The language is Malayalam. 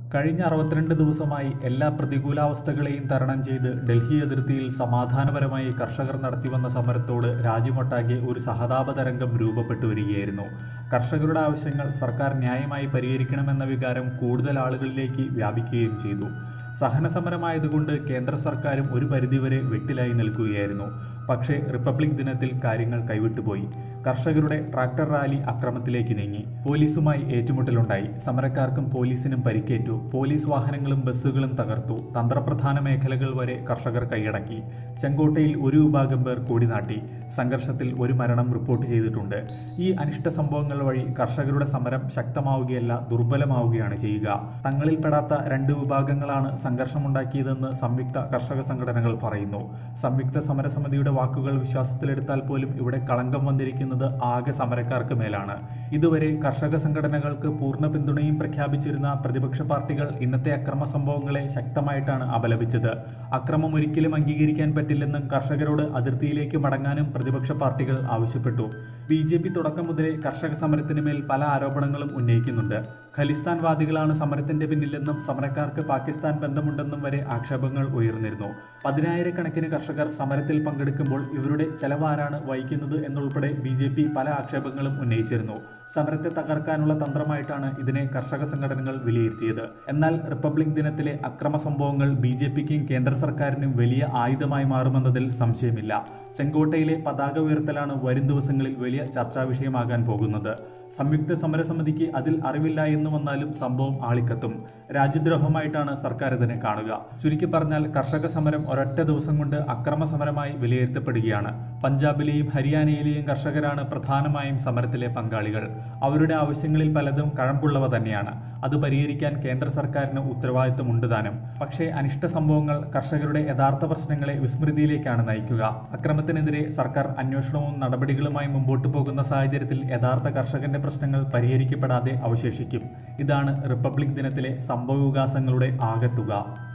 കഴിഞ്ഞ അറുപത്തിരണ്ട് ദിവസമായി എല്ലാ പ്രതികൂലാവസ്ഥകളെയും തരണം ചെയ്ത് ഡൽഹി അതിർത്തിയിൽ സമാധാനപരമായി കർഷകർ നടത്തിവന്ന സമരത്തോട് രാജ്യമൊട്ടാകെ ഒരു സഹതാപ തരംഗം രൂപപ്പെട്ടു വരികയായിരുന്നു കർഷകരുടെ ആവശ്യങ്ങൾ സർക്കാർ ന്യായമായി പരിഹരിക്കണമെന്ന വികാരം കൂടുതൽ ആളുകളിലേക്ക് വ്യാപിക്കുകയും ചെയ്തു സഹന സമരമായതുകൊണ്ട് കേന്ദ്ര സർക്കാരും ഒരു പരിധിവരെ വെട്ടിലായി നിൽക്കുകയായിരുന്നു പക്ഷേ റിപ്പബ്ലിക് ദിനത്തിൽ കാര്യങ്ങൾ കൈവിട്ടുപോയി കർഷകരുടെ ട്രാക്ടർ റാലി അക്രമത്തിലേക്ക് നീങ്ങി പോലീസുമായി ഏറ്റുമുട്ടലുണ്ടായി സമരക്കാർക്കും പോലീസിനും പരിക്കേറ്റു പോലീസ് വാഹനങ്ങളും ബസ്സുകളും തകർത്തു തന്ത്രപ്രധാന മേഖലകൾ വരെ കർഷകർ കൈയടക്കി ചെങ്കോട്ടയിൽ ഒരു വിഭാഗം പേർ കൂടിനാട്ടി സംഘർഷത്തിൽ ഒരു മരണം റിപ്പോർട്ട് ചെയ്തിട്ടുണ്ട് ഈ അനിഷ്ട സംഭവങ്ങൾ വഴി കർഷകരുടെ സമരം ശക്തമാവുകയല്ല ദുർബലമാവുകയാണ് ചെയ്യുക തങ്ങളിൽപ്പെടാത്ത രണ്ട് വിഭാഗങ്ങളാണ് സംഘർഷമുണ്ടാക്കിയതെന്ന് സംയുക്ത കർഷക സംഘടനകൾ പറയുന്നു സംയുക്ത സമരസമിതിയുടെ വാക്കുകൾ വിശ്വാസത്തിലെടുത്താൽ പോലും ഇവിടെ കളങ്കം വന്നിരിക്കുന്നത് ആകെ സമരക്കാർക്ക് മേലാണ് ഇതുവരെ കർഷക സംഘടനകൾക്ക് പൂർണ്ണ പിന്തുണയും പ്രഖ്യാപിച്ചിരുന്ന പ്രതിപക്ഷ പാർട്ടികൾ ഇന്നത്തെ അക്രമ സംഭവങ്ങളെ ശക്തമായിട്ടാണ് അപലപിച്ചത് അക്രമം ഒരിക്കലും അംഗീകരിക്കാൻ പറ്റില്ലെന്നും കർഷകരോട് അതിർത്തിയിലേക്ക് മടങ്ങാനും പ്രതിപക്ഷ പാർട്ടികൾ ആവശ്യപ്പെട്ടു ബി ജെ പി തുടക്കം മുതലേ കർഷക സമരത്തിന് മേൽ പല ആരോപണങ്ങളും ഉന്നയിക്കുന്നുണ്ട് ഖലിസ്ഥാൻവാദികളാണ് സമരത്തിന്റെ പിന്നിലെന്നും സമരക്കാർക്ക് പാകിസ്ഥാൻ ബന്ധമുണ്ടെന്നും വരെ ആക്ഷേപങ്ങൾ ഉയർന്നിരുന്നു പതിനായിരക്കണക്കിന് കർഷകർ സമരത്തിൽ പങ്കെടുക്കുമ്പോൾ ഇവരുടെ ചെലവാരാണ് വഹിക്കുന്നത് എന്നുൾപ്പെടെ ബി ജെ പി പല ആക്ഷേപങ്ങളും ഉന്നയിച്ചിരുന്നു സമരത്തെ തകർക്കാനുള്ള തന്ത്രമായിട്ടാണ് ഇതിനെ കർഷക സംഘടനകൾ വിലയിരുത്തിയത് എന്നാൽ റിപ്പബ്ലിക് ദിനത്തിലെ അക്രമ സംഭവങ്ങൾ ബി ജെ പിക്കും കേന്ദ്ര സർക്കാരിനും വലിയ ആയുധമായി മാറുമെന്നതിൽ സംശയമില്ല ചെങ്കോട്ടയിലെ പതാക ഉയർത്തലാണ് വരും ദിവസങ്ങളിൽ വലിയ ചർച്ചാ വിഷയമാകാൻ പോകുന്നത് സംയുക്ത സമരസമിതിക്ക് അതിൽ അറിവില്ല എന്ന് വന്നാലും സംഭവം ആളിക്കത്തും രാജ്യദ്രോഹമായിട്ടാണ് സർക്കാർ ഇതിനെ കാണുക ചുരുക്കി പറഞ്ഞാൽ കർഷക സമരം ഒരൊറ്റ ദിവസം കൊണ്ട് അക്രമ സമരമായി വിലയിരുത്തപ്പെടുകയാണ് പഞ്ചാബിലെയും ഹരിയാനയിലെയും കർഷകരാണ് പ്രധാനമായും സമരത്തിലെ പങ്കാളികൾ അവരുടെ ആവശ്യങ്ങളിൽ പലതും കഴമ്പുള്ളവ തന്നെയാണ് അത് പരിഹരിക്കാൻ കേന്ദ്ര സർക്കാരിന് ഉത്തരവാദിത്തമുണ്ട് താനും പക്ഷേ അനിഷ്ട സംഭവങ്ങൾ കർഷകരുടെ യഥാർത്ഥ പ്രശ്നങ്ങളെ വിസ്മൃതിയിലേക്കാണ് നയിക്കുക അക്രമത്തിനെതിരെ സർക്കാർ അന്വേഷണവും നടപടികളുമായി മുമ്പോട്ട് പോകുന്ന സാഹചര്യത്തിൽ യഥാർത്ഥ കർഷകന്റെ പ്രശ്നങ്ങൾ പരിഹരിക്കപ്പെടാതെ അവശേഷിക്കും ഇതാണ് റിപ്പബ്ലിക് ദിനത്തിലെ സംഭവവികാസങ്ങളുടെ ആകെത്തുക